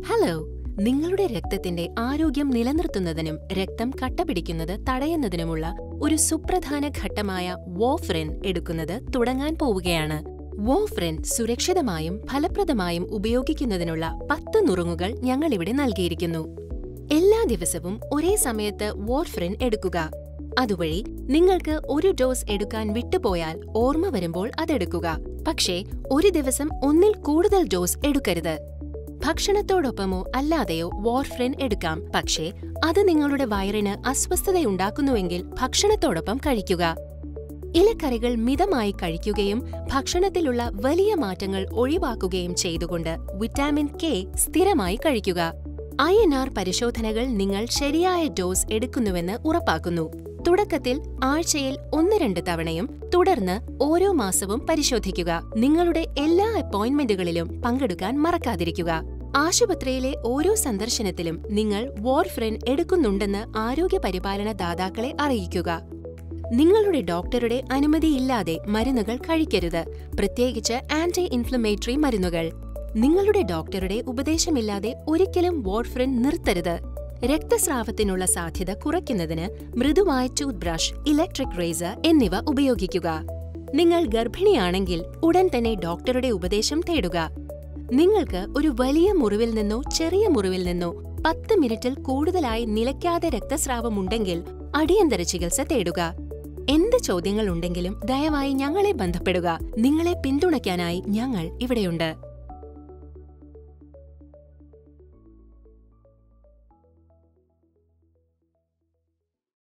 hello നിങ്ങളുടെ രക്തത്തിന്റെ ആരോഗ്യം നിലനിർത്തുന്നതിനും രക്തം കട്ടപിടിക്കുന്നത് തടയുന്നതിനുമുള്ള ഒരു സുപ്രധാന ഘട്ടമായ വോഫ്രിൻ എടുക്കുന്നത് തുടങ്ങാൻ പോവുകയാണ് വോഫ്രിൻ സുരക്ഷിതമായും ഫലപ്രദമായും ഉപയോഗിക്കുന്നതിനുള്ള പത്ത് നുറുങ്ങുകൾ ഞങ്ങളിവിടെ നൽകിയിരിക്കുന്നു എല്ലാ ദിവസവും ഒരേ സമയത്ത് വോർഫ്രിൻ എടുക്കുക അതുവഴി നിങ്ങൾക്ക് ഒരു ഡോസ് എടുക്കാൻ വിട്ടുപോയാൽ ഓർമ്മ വരുമ്പോൾ അതെടുക്കുക പക്ഷേ ഒരു ദിവസം ഒന്നിൽ കൂടുതൽ ഡോസ് എടുക്കരുത് ഭക്ഷണത്തോടൊപ്പമോ അല്ലാതെയോ വാർഫ്രിൻ എടുക്കാം പക്ഷേ അത് നിങ്ങളുടെ വയറിന് അസ്വസ്ഥതയുണ്ടാക്കുന്നുവെങ്കിൽ ഭക്ഷണത്തോടൊപ്പം കഴിക്കുക ഇലക്കറികൾ മിതമായി കഴിക്കുകയും ഭക്ഷണത്തിലുള്ള വലിയ മാറ്റങ്ങൾ ഒഴിവാക്കുകയും ചെയ്തുകൊണ്ട് വിറ്റാമിൻ കെ സ്ഥിരമായി കഴിക്കുക ഐ എൻ ആർ പരിശോധനകൾ നിങ്ങൾ ശരിയായ ഡോസ് എടുക്കുന്നുവെന്ന് ഉറപ്പാക്കുന്നു തുടക്കത്തിൽ ആഴ്ചയിൽ ഒന്ന് രണ്ട് തവണയും തുടർന്ന് ഓരോ മാസവും പരിശോധിക്കുക നിങ്ങളുടെ എല്ലാ അപ്പോയിന്റ്മെന്റുകളിലും പങ്കെടുക്കാൻ മറക്കാതിരിക്കുക ആശുപത്രിയിലെ ഓരോ സന്ദർശനത്തിലും നിങ്ങൾ വാർഫ്രിൻ എടുക്കുന്നുണ്ടെന്ന് ആരോഗ്യ പരിപാലന ദാതാക്കളെ അറിയിക്കുക നിങ്ങളുടെ ഡോക്ടറുടെ അനുമതിയില്ലാതെ മരുന്നുകൾ കഴിക്കരുത് പ്രത്യേകിച്ച് ആന്റി ഇൻഫ്ലമേറ്ററി മരുന്നുകൾ നിങ്ങളുടെ ഡോക്ടറുടെ ഉപദേശമില്ലാതെ ഒരിക്കലും വാർഫ്രിൻ നിർത്തരുത് രക്തസ്രാവത്തിനുള്ള സാധ്യത കുറയ്ക്കുന്നതിന് മൃദുവായ ടൂത്ത് ബ്രഷ് ഇലക്ട്രിക് റേസർ എന്നിവ ഉപയോഗിക്കുക നിങ്ങൾ ഗർഭിണിയാണെങ്കിൽ ഉടൻ തന്നെ ഡോക്ടറുടെ ഉപദേശം തേടുക നിങ്ങൾക്ക് ഒരു വലിയ മുറിവിൽ നിന്നോ ചെറിയ മുറിവിൽ നിന്നോ പത്ത് മിനിറ്റിൽ കൂടുതലായി നിലയ്ക്കാതെ രക്തസ്രാവമുണ്ടെങ്കിൽ അടിയന്തര ചികിത്സ തേടുക എന്ത് ചോദ്യങ്ങൾ ഉണ്ടെങ്കിലും ദയവായി ഞങ്ങളെ ബന്ധപ്പെടുക നിങ്ങളെ പിന്തുണയ്ക്കാനായി ഞങ്ങൾ ഇവിടെയുണ്ട്